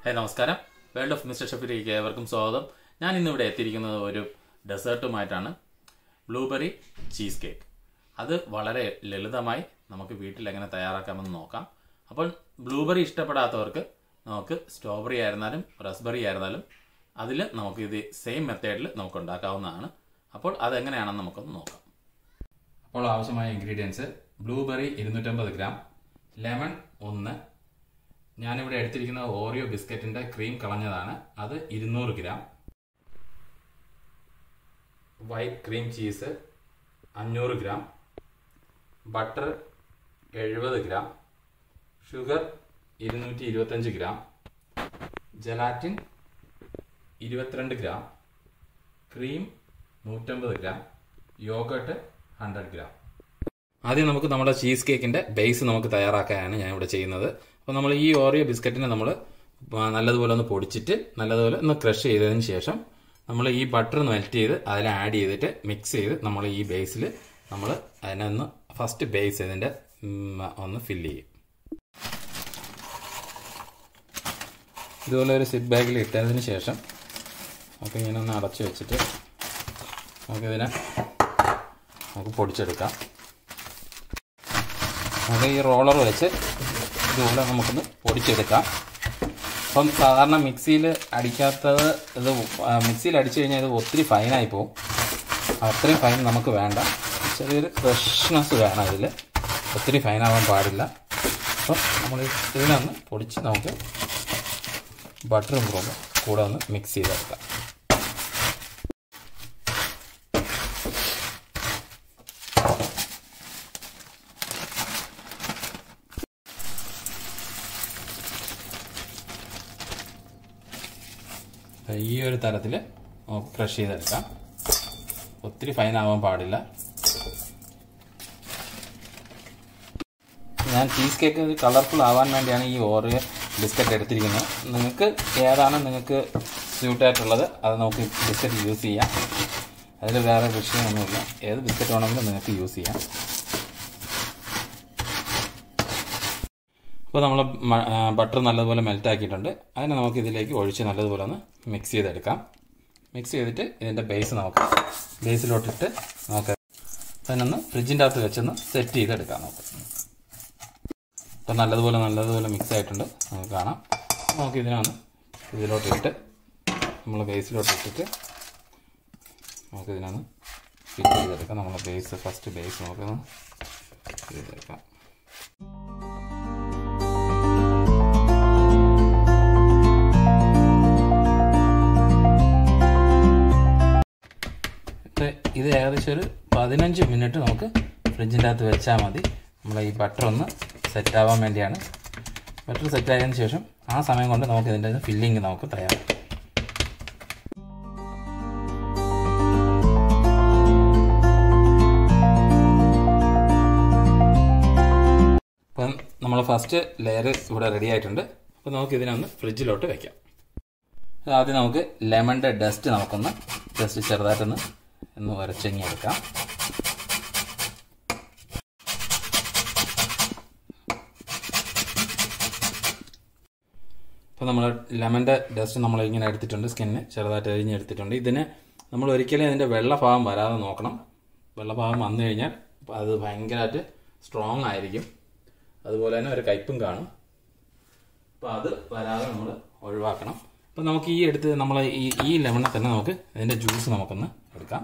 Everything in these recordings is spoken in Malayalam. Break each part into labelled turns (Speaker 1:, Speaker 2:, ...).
Speaker 1: ഹായ് നമസ്കാരം വേൾഡ് ഓഫ് മിസ്റ്റർ ഷെഫിലേക്ക് ഏവർക്കും സ്വാഗതം ഞാൻ ഇന്നിവിടെ എത്തിയിരിക്കുന്നത് ഒരു ഡെസേർട്ടുമായിട്ടാണ് ബ്ലൂബെറി ചീസ് കേക്ക് അത് വളരെ ലളിതമായി നമുക്ക് വീട്ടിൽ എങ്ങനെ തയ്യാറാക്കാമെന്ന് നോക്കാം അപ്പോൾ ബ്ലൂബെറി ഇഷ്ടപ്പെടാത്തവർക്ക് നമുക്ക് സ്ട്രോബെറി ആയിരുന്നാലും റസ്ബെറി ആയിരുന്നാലും അതിൽ നമുക്ക് ഇത് സെയിം മെത്തേഡിൽ നമുക്ക് ഉണ്ടാക്കാവുന്നതാണ് അപ്പോൾ അതെങ്ങനെയാണെന്ന് നമുക്കൊന്ന് നോക്കാം അപ്പോൾ ആവശ്യമായ ഇൻഗ്രീഡിയൻസ് ബ്ലൂബെറി ഇരുന്നൂറ്റമ്പത് ഗ്രാം ലെമൺ ഒന്ന് ഞാനിവിടെ എടുത്തിരിക്കുന്നത് ഓറിയോ ബിസ്ക്കറ്റിന്റെ ക്രീം കളഞ്ഞതാണ് അത് ഇരുന്നൂറ് ഗ്രാം വൈറ്റ് ക്രീം ചീസ് അഞ്ഞൂറ് ഗ്രാം ബട്ടർ എഴുപത് ഗ്രാം ഷുഗർ ഇരുന്നൂറ്റി ഇരുപത്തഞ്ച് ഗ്രാം ജലാറ്റിൻ ഇരുപത്തിരണ്ട് ഗ്രാം ക്രീം നൂറ്റമ്പത് ഗ്രാം യോഗട്ട് ഹൺഡ്രഡ് ഗ്രാം ആദ്യം നമുക്ക് നമ്മുടെ ചീസ് കേക്കിന്റെ ബേസ് നമുക്ക് തയ്യാറാക്കാനാണ് ഞാൻ ഇവിടെ ചെയ്യുന്നത് അപ്പോൾ നമ്മൾ ഈ ഓറിയോ ബിസ്ക്കറ്റിനെ നമ്മൾ നല്ലതുപോലെ ഒന്ന് പൊടിച്ചിട്ട് നല്ലതുപോലെ ഒന്ന് ക്രഷ് ചെയ്തതിന് ശേഷം നമ്മൾ ഈ ബട്ടർ മെൽറ്റ് ചെയ്ത് അതിൽ ആഡ് ചെയ്തിട്ട് മിക്സ് ചെയ്ത് നമ്മൾ ഈ ബേസിൽ നമ്മൾ അതിനൊന്ന് ഫസ്റ്റ് ബേസ് ഇതിൻ്റെ ഒന്ന് ഫില്ല് ചെയ്യും ഇതുപോലെ ഒരു സിപ്പ് ബാഗിൽ ഇട്ടതിന് ശേഷം നമുക്ക് ഇങ്ങനെ ഒന്ന് അടച്ചു വെച്ചിട്ട് നമുക്കിതിനെ നമുക്ക് പൊടിച്ചെടുക്കാം നമുക്ക് ഈ റോളർ വെച്ച് ഇതുപോലെ നമുക്കൊന്ന് പൊടിച്ചെടുക്കാം അപ്പം സാധാരണ മിക്സിയിൽ അടിക്കാത്തത് ഇത് മിക്സിയിൽ അടിച്ചു കഴിഞ്ഞാൽ ഇത് ഒത്തിരി ഫൈനായി പോകും അത്രയും ഫൈൻ നമുക്ക് വേണ്ട ചെറിയൊരു ഫ്രഷ്നെസ് വേണം ഇതിൽ ഒത്തിരി ഫൈനാവാൻ പാടില്ല അപ്പം നമ്മൾ ഇതിനൊന്ന് പൊടിച്ച് നമുക്ക് ബട്ടറും കൂടെ കൂടെ ഒന്ന് മിക്സ് ചെയ്തെടുക്കാം ഈ ഒരു തരത്തിൽ ക്രഷ് ചെയ്തെടുക്കാം ഒത്തിരി ഫൈൻ ആവാൻ പാടില്ല ഞാൻ ചീസ് കേക്ക് കളർഫുൾ ആവാൻ വേണ്ടിയാണ് ഈ ഓറിയോ ബിസ്ക്കറ്റ് എടുത്തിരിക്കുന്നത് നിങ്ങൾക്ക് ഏതാണ് നിങ്ങൾക്ക് സ്യൂട്ടായിട്ടുള്ളത് അത് നമുക്ക് ബിസ്ക്കറ്റ് യൂസ് ചെയ്യാം അതിൽ വേറെ വിഷയമൊന്നുമില്ല ഏത് ബിസ്ക്കറ്റ് വേണമെങ്കിലും നിങ്ങൾക്ക് യൂസ് ചെയ്യാം അപ്പോൾ നമ്മൾ ബട്ടർ നല്ലതുപോലെ മെൽറ്റ് ആക്കിയിട്ടുണ്ട് അതിനെ നമുക്ക് ഇതിലേക്ക് ഒഴിച്ച് നല്ലതുപോലെ ഒന്ന് മിക്സ് ചെയ്തെടുക്കാം മിക്സ് ചെയ്തിട്ട് ഇതിൻ്റെ ബേസ് നമുക്ക് ബേസിലോട്ടിട്ട് നമുക്ക് അതിനൊന്ന് ഫ്രിഡ്ജിൻ്റെ അകത്ത് വെച്ചൊന്ന് സെറ്റ് ചെയ്തെടുക്കാം നമുക്ക് അപ്പോൾ നല്ലതുപോലെ നല്ലതുപോലെ മിക്സ് ആയിട്ടുണ്ട് നമുക്ക് കാണാം നമുക്ക് ഇതിനെ ഒന്ന് ഇതിലോട്ടിട്ട് നമ്മൾ ബേസിലോട്ട് ഇട്ടിട്ട് നമുക്ക് ഇതിനൊന്ന് ഫിറ്റ് ചെയ്തെടുക്കാം നമ്മളെ ബേസ് ഫസ്റ്റ് ബേസ് നമുക്കൊന്ന് ചെയ്തെടുക്കാം ഇത് ഏകദേശം ഒരു പതിനഞ്ച് മിനിറ്റ് നമുക്ക് ഫ്രിഡ്ജിൻ്റെ അകത്ത് വെച്ചാൽ മതി നമ്മൾ ഈ ബട്ടർ ഒന്ന് സെറ്റ് ആവാൻ വേണ്ടിയാണ് ബട്ടർ സെറ്റ് ആയതിനു ശേഷം ആ സമയം കൊണ്ട് നമുക്ക് ഇതിൻ്റെ ഫില്ലിങ് നമുക്ക് തയ്യാറാക്കാം അപ്പം നമ്മൾ ഫസ്റ്റ് ലെയർ ഇവിടെ റെഡി ആയിട്ടുണ്ട് അപ്പോൾ നമുക്ക് ഇതിനൊന്ന് ഫ്രിഡ്ജിലോട്ട് വെക്കാം ആദ്യം നമുക്ക് ലെമണിൻ്റെ ഡസ്റ്റ് നമുക്കൊന്ന് ജസ്റ്റ് ചെറുതായിട്ടൊന്ന് ഒന്ന് ഉരച്ചങ്ങി എടുക്കാം അപ്പോൾ നമ്മൾ ലെമൻ്റെ ഡസ്റ്റ് നമ്മൾ ഇങ്ങനെ എടുത്തിട്ടുണ്ട് സ്കിന്ന് ചെറുതായിട്ട് അരിഞ്ഞെടുത്തിട്ടുണ്ട് ഇതിന് നമ്മൾ ഒരിക്കലും ഇതിൻ്റെ വെള്ളഭാഗം വരാതെ നോക്കണം വെള്ളഭാഗം വന്നു കഴിഞ്ഞാൽ അത് ഭയങ്കരമായിട്ട് സ്ട്രോങ് ആയിരിക്കും അതുപോലെ തന്നെ ഒരു കയ്പും കാണും അപ്പോൾ അത് വരാതെ നമ്മൾ ഒഴിവാക്കണം അപ്പം നമുക്ക് ഈ എടുത്ത് നമ്മൾ ഈ ഈ ലെമണിനെ തന്നെ നമുക്ക് ഇതിൻ്റെ ജ്യൂസ് നമുക്കൊന്ന് എടുക്കാം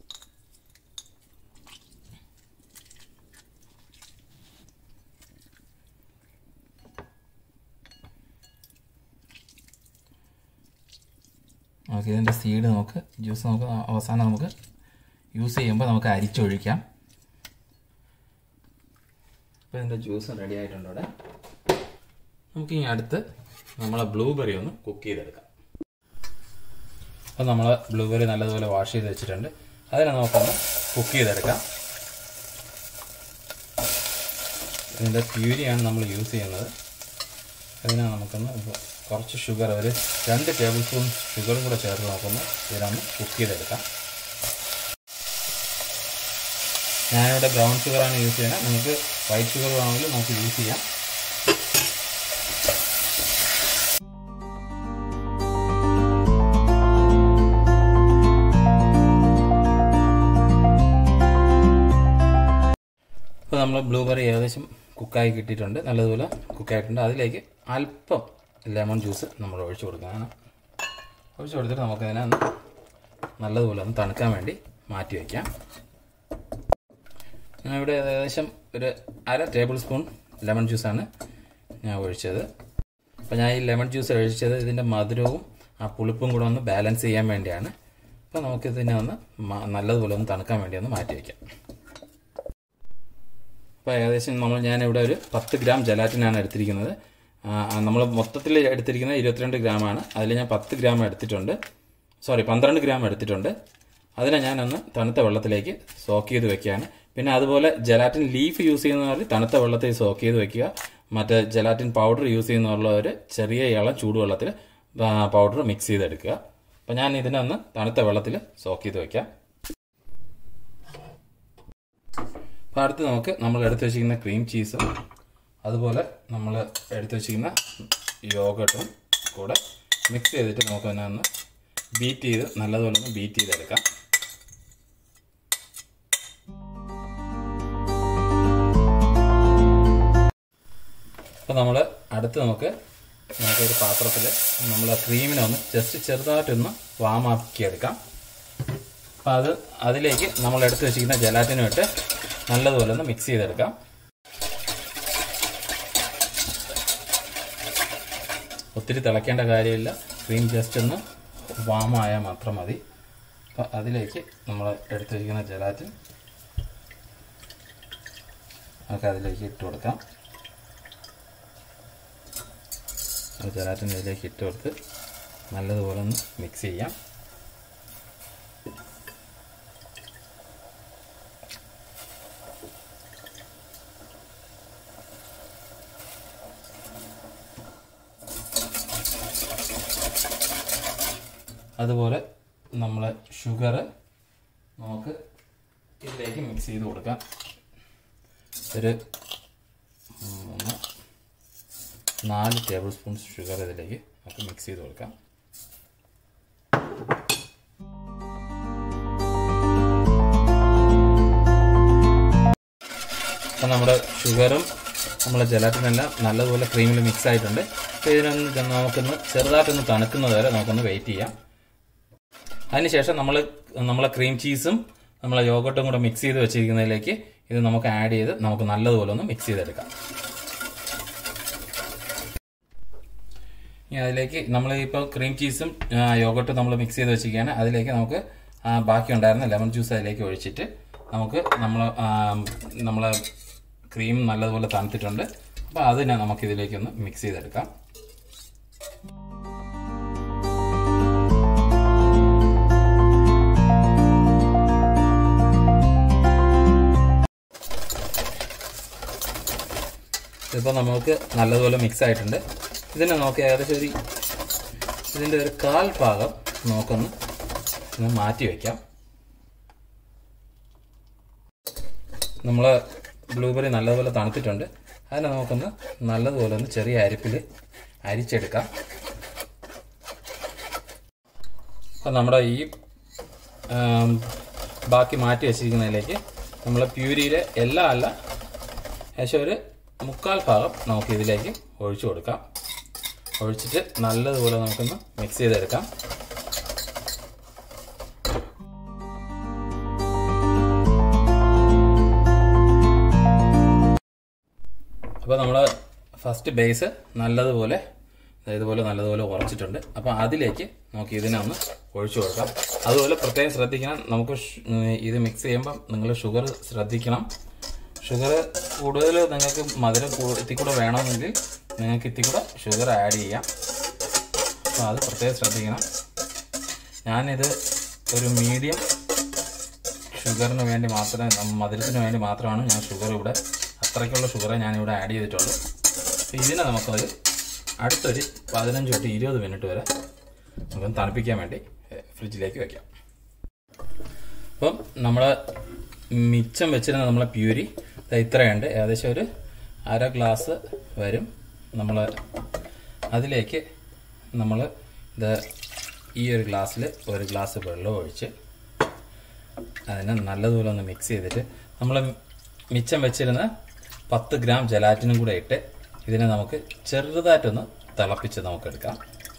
Speaker 1: നമുക്ക് ഇതിൻ്റെ സീഡ് നമുക്ക് ജ്യൂസ് നമുക്ക് അവസാനം നമുക്ക് യൂസ് ചെയ്യുമ്പോൾ നമുക്ക് അരിച്ചൊഴിക്കാം അപ്പോൾ ഇതിൻ്റെ ജ്യൂസ് റെഡി ആയിട്ടുണ്ട് ഇവിടെ നമുക്ക് ഇനി അടുത്ത് നമ്മളെ ബ്ലൂബെറി ഒന്ന് കുക്ക് ചെയ്തെടുക്കാം അപ്പോൾ നമ്മൾ ബ്ലൂബെറി നല്ലതുപോലെ വാഷ് ചെയ്ത് വെച്ചിട്ടുണ്ട് അതിനെ നമുക്കൊന്ന് കുക്ക് ചെയ്തെടുക്കാം ഇതിൻ്റെ പ്യൂരിയാണ് നമ്മൾ യൂസ് ചെയ്യുന്നത് അതിനെ നമുക്കൊന്ന് കുറച്ച് ഷുഗർ ഒരു രണ്ട് ടേബിൾ സ്പൂൺ ഷുഗറും കൂടെ ചേർത്ത് നമുക്കൊന്ന് ഇതിനൊന്ന് കുക്ക് ചെയ്തെടുക്കാം ഞാനിവിടെ ബ്രൗൺ ഷുഗറാണ് യൂസ് ചെയ്യുന്നത് നിങ്ങൾക്ക് വൈറ്റ് ഷുഗർ വേണമെങ്കിൽ നമുക്ക് യൂസ് ചെയ്യാം ഇപ്പോൾ നമ്മൾ ബ്ലൂബെറി ഏകദേശം കുക്കായി കിട്ടിയിട്ടുണ്ട് നല്ലതുപോലെ കുക്കായിട്ടുണ്ട് അതിലേക്ക് അല്പം ലെമൺ ജ്യൂസ് നമ്മൾ ഒഴിച്ചു കൊടുക്കുകയാണ് ഒഴിച്ചു കൊടുത്തിട്ട് നമുക്കതിനെ ഒന്ന് നല്ലതുപോലെ ഒന്ന് തണുക്കാൻ വേണ്ടി മാറ്റി വയ്ക്കാം ഞാൻ ഇവിടെ ഏകദേശം ഒരു അര ടേബിൾ സ്പൂൺ ലെമൺ ജ്യൂസാണ് ഞാൻ ഒഴിച്ചത് അപ്പോൾ ഞാൻ ഈ ലെമൺ ജ്യൂസ് ഒഴിച്ചത് ഇതിൻ്റെ മധുരവും ആ പുളിപ്പും കൂടെ ഒന്ന് ബാലൻസ് ചെയ്യാൻ വേണ്ടിയാണ് അപ്പോൾ നമുക്കിതിനെ ഒന്ന് മ- നല്ലതുപോലെ ഒന്ന് തണുക്കാൻ വേണ്ടി ഒന്ന് മാറ്റി വയ്ക്കാം അപ്പോൾ ഏകദേശം നമ്മൾ ഞാനിവിടെ ഒരു പത്ത് ഗ്രാം ജലാറ്റിനാണ് എടുത്തിരിക്കുന്നത് നമ്മൾ മൊത്തത്തിൽ എടുത്തിരിക്കുന്നത് ഇരുപത്തിരണ്ട് ഗ്രാമാണ് അതിൽ ഞാൻ പത്ത് ഗ്രാം എടുത്തിട്ടുണ്ട് സോറി പന്ത്രണ്ട് ഗ്രാം എടുത്തിട്ടുണ്ട് അതിനെ ഞാനൊന്ന് തണുത്ത വെള്ളത്തിലേക്ക് സോക്ക് ചെയ്ത് വെക്കുകയാണ് പിന്നെ അതുപോലെ ജലാറ്റിൻ ലീഫ് യൂസ് ചെയ്യുന്നവർ തണുത്ത വെള്ളത്തിൽ സോക്ക് ചെയ്ത് വെക്കുക മറ്റേ ജലാറ്റിൻ പൗഡർ യൂസ് ചെയ്യുന്നവരുള്ളവർ ചെറിയ ഇളം ചൂടുവെള്ളത്തിൽ പൗഡർ മിക്സ് ചെയ്തെടുക്കുക അപ്പോൾ ഞാൻ ഇതിനെ ഒന്ന് തണുത്ത വെള്ളത്തിൽ സോക്ക് ചെയ്ത് വെക്കാം അപ്പോൾ അടുത്ത് നമുക്ക് നമ്മൾ എടുത്തു വെച്ചിരിക്കുന്ന ക്രീം ചീസും അതുപോലെ നമ്മൾ എടുത്തു വെച്ചിരിക്കുന്ന യോഗട്ടും കൂടെ മിക്സ് ചെയ്തിട്ട് നമുക്ക് തന്നെ ഒന്ന് ബീറ്റ് ചെയ്ത് നല്ലതുപോലെ ഒന്ന് ബീറ്റ് ചെയ്തെടുക്കാം അപ്പോൾ നമ്മൾ അടുത്ത് നമുക്ക് നമുക്കൊരു പാത്രത്തിൽ നമ്മൾ ക്രീമിനെ ഒന്ന് ജസ്റ്റ് ചെറുതായിട്ടൊന്ന് വാമാക്കി എടുക്കാം അപ്പോൾ അത് അതിലേക്ക് നമ്മൾ എടുത്ത് വെച്ചിരിക്കുന്ന ജലാറ്റിനും ഇട്ട് നല്ലതുപോലെ ഒന്ന് മിക്സ് ചെയ്തെടുക്കാം ഒത്തിരി തിളയ്ക്കേണ്ട കാര്യമില്ല ക്രീം ജസ്റ്റ് ഒന്ന് വാമായാൽ മാത്രം മതി അപ്പോൾ അതിലേക്ക് നമ്മൾ എടുത്ത് വയ്ക്കുന്ന ജലാറ്റിൻ നമുക്ക് അതിലേക്ക് ഇട്ട് കൊടുക്കാം ആ ജലാറ്റിൻ ഇതിലേക്ക് ഇട്ട് കൊടുത്ത് നല്ലതുപോലെ ഒന്ന് മിക്സ് ചെയ്യാം അതുപോലെ നമ്മൾ ഷുഗർ നമുക്ക് ഇതിലേക്ക് മിക്സ് ചെയ്ത് കൊടുക്കാം ഒരു മൂന്ന് നാല് ടേബിൾ സ്പൂൺ ഷുഗർ ഇതിലേക്ക് നമുക്ക് മിക്സ് ചെയ്ത് കൊടുക്കാം അപ്പം നമ്മുടെ ഷുഗറും നമ്മളെ ജലാറ്റിനെല്ലാം നല്ലതുപോലെ ക്രീമിൽ മിക്സ് ആയിട്ടുണ്ട് അപ്പോൾ ഇതിനൊന്ന് നമുക്കൊന്ന് ചെറുതായിട്ടൊന്ന് തണുക്കുന്നത് വരെ നമുക്കൊന്ന് വെയിറ്റ് ചെയ്യാം അതിനുശേഷം നമ്മൾ നമ്മളെ ക്രീം ചീസും നമ്മളെ യോഗട്ടും കൂടെ മിക്സ് ചെയ്ത് വെച്ചിരിക്കുന്നതിലേക്ക് ഇത് നമുക്ക് ആഡ് ചെയ്ത് നമുക്ക് നല്ലതുപോലെ ഒന്ന് മിക്സ് ചെയ്തെടുക്കാം ഇനി അതിലേക്ക് നമ്മൾ ഇപ്പോൾ ക്രീം ചീസും യോഗട്ടും നമ്മൾ മിക്സ് ചെയ്ത് വെച്ചിരിക്കുകയാണ് അതിലേക്ക് നമുക്ക് ആ, ബാക്കി ഉണ്ടായിരുന്ന ലെമൺ ജ്യൂസ് അതിലേക്ക് ഒഴിച്ചിട്ട് നമുക്ക് നമ്മൾ നമ്മളെ ക്രീം നല്ലതുപോലെ തണുത്തിട്ടുണ്ട് അപ്പോൾ അതിനെ നമുക്ക് ഇതിലേക്കൊന്ന് മിക്സ് ചെയ്തെടുക്കാം ഇതിപ്പോൾ നമുക്ക് നല്ലതുപോലെ മിക്സ് ആയിട്ടുണ്ട് ഇതിനെ നമുക്ക് ഏകദേശം ഒരു ഇതിൻ്റെ ഒരു കാൽ ഭാഗം നമുക്കൊന്ന് ഒന്ന് മാറ്റി വയ്ക്കാം നമ്മൾ ബ്ലൂബെറി നല്ലതുപോലെ തണുത്തിട്ടുണ്ട് അതിനെ നമുക്കൊന്ന് നല്ലതുപോലെ ഒന്ന് ചെറിയ അരിപ്പിൽ അരിച്ചെടുക്കാം അപ്പം നമ്മുടെ ഈ ആം, ബാക്കി മാറ്റി വെച്ചിരിക്കുന്നതിലേക്ക് നമ്മൾ പ്യൂരിയിലെ എല്ലാം അല്ല ഏകദേശം ഒരു മുക്കാൽ ഭാഗം നമുക്ക് ഇതിലേക്ക് ഒഴിച്ചു കൊടുക്കാം ഒഴിച്ചിട്ട് നല്ലതുപോലെ നമുക്കൊന്ന് മിക്സ് ചെയ്തെടുക്കാം അപ്പോൾ നമ്മൾ ഫസ്റ്റ് ബേസ് നല്ലതുപോലെ ദേ ഇതുപോലെ നല്ലതുപോലെ ഉറച്ചിട്ടുണ്ട് അപ്പോൾ അതിലേക്ക് നമുക്ക് ഇതിനെ ഒന്ന് ഒഴിച്ചു കൊടുക്കാം അതുപോലെ പ്രത്യേകം ശ്രദ്ധിക്കണം നമുക്ക് ഷ്- ഉം, ഇത് മിക്സ് ചെയ്യുമ്പം നിങ്ങൾ ഷുഗർ ശ്രദ്ധിക്കണം ഷുഗർ കൂടുതൽ നിങ്ങൾക്ക് മധുരം കൂ- ഇത്തി കൂടെ വേണമെങ്കിൽ നിങ്ങൾക്ക് ഇത്തി കൂടെ ഷുഗർ ആഡ് ചെയ്യാം അപ്പോൾ അത് പ്രത്യേകം ശ്രദ്ധിക്കണം ഞാനിത് ഒരു മീഡിയം ഷുഗറിന് വേണ്ടി മാത്രമേ നം- മധുരത്തിന് വേണ്ടി മാത്രമാണ് ഞാൻ ഷുഗർ ഇവിടെ അത്രയ്ക്കുള്ള ഷുഗറെ ഞാനിവിടെ ആഡ് ചെയ്തിട്ടുള്ളൂ അപ്പോൾ ഇതിനെ നമുക്കൊരു അടുത്തൊരു പതിനഞ്ച് തൊട്ട് ഇരുപത് മിനിറ്റ് വരെ നമുക്ക് തണുപ്പിക്കാൻ വേണ്ടി എഹ്, ഫ്രിഡ്ജിലേക്ക് വെക്കാം അപ്പം നമ്മൾ മിച്ചം വെച്ചിരുന്ന നമ്മളെ പ്യൂരി ദാ ഇത്രയുണ്ട് ഏകദേശം ഒരു അര ഗ്ലാസ് വരും നമ്മൾ അതിലേക്ക് നമ്മൾ ഇത് ഈ ഒരു ഗ്ലാസ്സിൽ ഒരു ഗ്ലാസ് വെള്ളം ഒഴിച്ച് അതിനെ നല്ലതുപോലെ ഒന്ന് മിക്സ് ചെയ്തിട്ട് നമ്മൾ മിച്ചം വെച്ചിരുന്ന പത്ത് ഗ്രാം ജലാറ്റിനും കൂടെ ഇട്ട് ഇതിനെ നമുക്ക് ചെറുതായിട്ടൊന്ന് തിളപ്പിച്ച് നമുക്ക് എടുക്കാം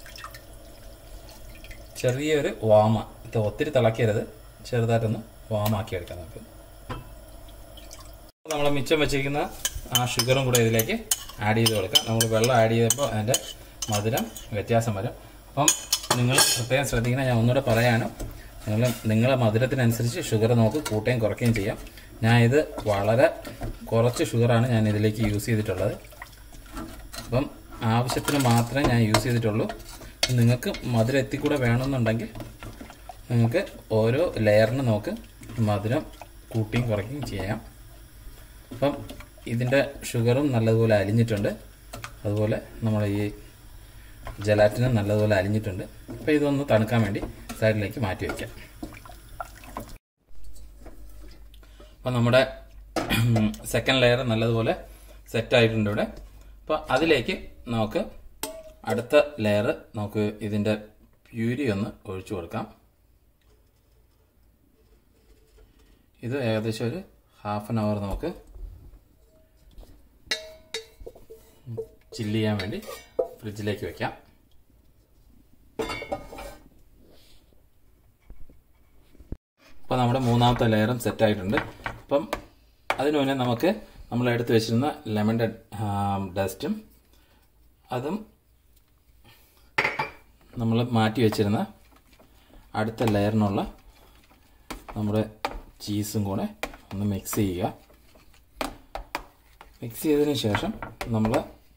Speaker 1: ചെറിയൊരു വാമ ഇത് ഒത്തിരി തിളക്കരുത് ചെറുതായിട്ടൊന്ന് വാമാക്കി എടുക്കാം നമുക്ക് നമ്മൾ മിച്ചം വെച്ചിരിക്കുന്ന ആ ഷുഗറും കൂടെ ഇതിലേക്ക് ആഡ് ചെയ്ത് കൊടുക്കാം നമ്മൾ വെള്ളം ആഡ് ചെയ്തപ്പോൾ അതിൻ്റെ മധുരം വ്യത്യാസം വരും അപ്പം നിങ്ങൾ പ്രത്യേകം ശ്രദ്ധിക്കണം ഞാൻ ഒന്നുകൂടെ പറയാനും നിങ്ങൾ നിങ്ങളെ മധുരത്തിനനുസരിച്ച് ഷുഗർ നമുക്ക് കൂട്ടുകയും കുറയ്ക്കുകയും ചെയ്യാം ഞാൻ ഇത് വളരെ കുറച്ച് ഷുഗറാണ് ഞാൻ ഇതിലേക്ക് യൂസ് ചെയ്തിട്ടുള്ളത് അപ്പം ആവശ്യത്തിന് മാത്രമേ ഞാൻ യൂസ് ചെയ്തിട്ടുള്ളൂ നിങ്ങൾക്ക് മധുരം എത്തിക്കൂടെ വേണമെന്നുണ്ടെങ്കിൽ നിങ്ങൾക്ക് ഓരോ ലെയറിന് നമുക്ക് മധുരം കൂട്ടിയും കുറയ്ക്കുകയും ചെയ്യാം അപ്പം ഇതിൻ്റെ ഷുഗറും നല്ലതുപോലെ അലിഞ്ഞിട്ടുണ്ട് അതുപോലെ നമ്മുടെ ഈ ജലാറ്റിനും നല്ലതുപോലെ അലിഞ്ഞിട്ടുണ്ട് അപ്പോൾ ഇതൊന്ന് തണുക്കാൻ വേണ്ടി സൈഡിലേക്ക് മാറ്റി വയ്ക്കാം അപ്പം നമ്മുടെ സെക്കൻഡ് ലെയർ നല്ലതുപോലെ സെറ്റ് ആയിട്ടുണ്ട് ഇവിടെ അപ്പോൾ അതിലേക്ക് നമുക്ക് അടുത്ത ലെയർ നമുക്ക് ഇതിൻ്റെ പ്യൂരി ഒന്ന് ഒഴിച്ചു കൊടുക്കാം ഇത് ഏകദേശം ഒരു ഹാഫ് ആൻ അവർ നമുക്ക് ചില്ല് ചെയ്യാൻ വേണ്ടി ഫ്രിഡ്ജിലേക്ക് വെക്കാം അപ്പോൾ നമ്മുടെ മൂന്നാമത്തെ ലെയറും സെറ്റ് ആയിട്ടുണ്ട് അപ്പം അതിനു മുന്നേ നമുക്ക് നമ്മൾ എടുത്തു വെച്ചിരുന്ന ലെമൺ ഡസ്റ്റും അതും നമ്മൾ മാറ്റി വെച്ചിരുന്ന അടുത്ത ലെയറിനുള്ള നമ്മുടെ ചീസും കൂടെ ഒന്ന് മിക്സ് ചെയ്യുക മിക്സ് ചെയ്തതിന് ശേഷം നമ്മൾ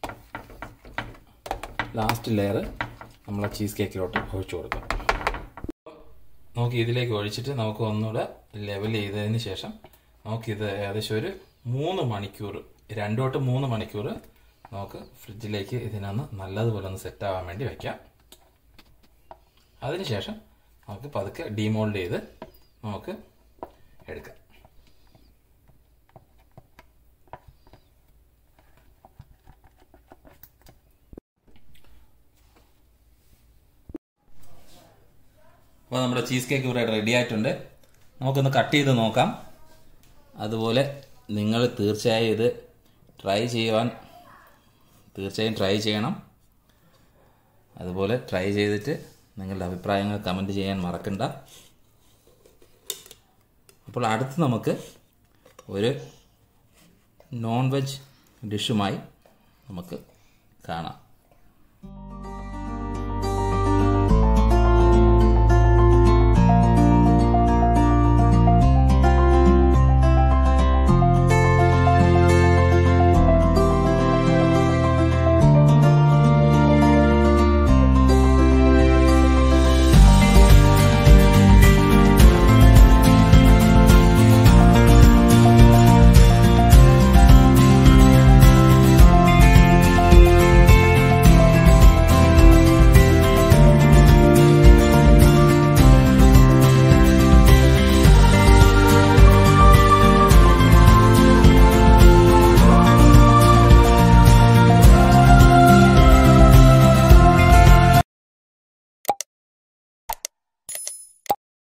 Speaker 1: ലാസ്റ്റ് ലെയർ നമ്മൾ ചീസ് കേക്കിലോട്ട് ഒഴിച്ചു കൊടുക്കാം നമുക്ക് ഇതിലേക്ക് ഒഴിച്ചിട്ട് നമുക്ക് ഒന്നുകൂടെ ലെവൽ ചെയ്തതിന് ശേഷം നമുക്കിത് ഏകദേശം ഒരു മൂന്ന് മണിക്കൂർ രണ്ട് തൊട്ട് മൂന്ന് മണിക്കൂർ നമുക്ക് ഫ്രിഡ്ജിലേക്ക് ഇതിനൊന്ന് നല്ലതുപോലെ ഒന്ന് സെറ്റ് ആവാൻ വേണ്ടി വെക്കാം അതിനുശേഷം നമുക്ക് പതുക്കെ ഡീമോൾഡ് ചെയ്ത് നമുക്ക് എടുക്കാം അപ്പോൾ നമ്മുടെ ചീസ് കേക്ക് ഇവിടെ റെഡി ആയിട്ടുണ്ട് നമുക്കൊന്ന് കട്ട് ചെയ്ത് നോക്കാം അതുപോലെ നിങ്ങൾ തീർച്ചയായും ഇത് ട്രൈ ചെയ്യുവാൻ തീർച്ചയായും ട്രൈ ചെയ്യണം അതുപോലെ ട്രൈ ചെയ്തിട്ട് നിങ്ങളുടെ അഭിപ്രായങ്ങൾ കമൻറ്റ് ചെയ്യാൻ മറക്കണ്ട അപ്പോൾ അടുത്ത് നമുക്ക് ഒരു നോൺ വെജ് ഡിഷുമായി നമുക്ക് കാണാം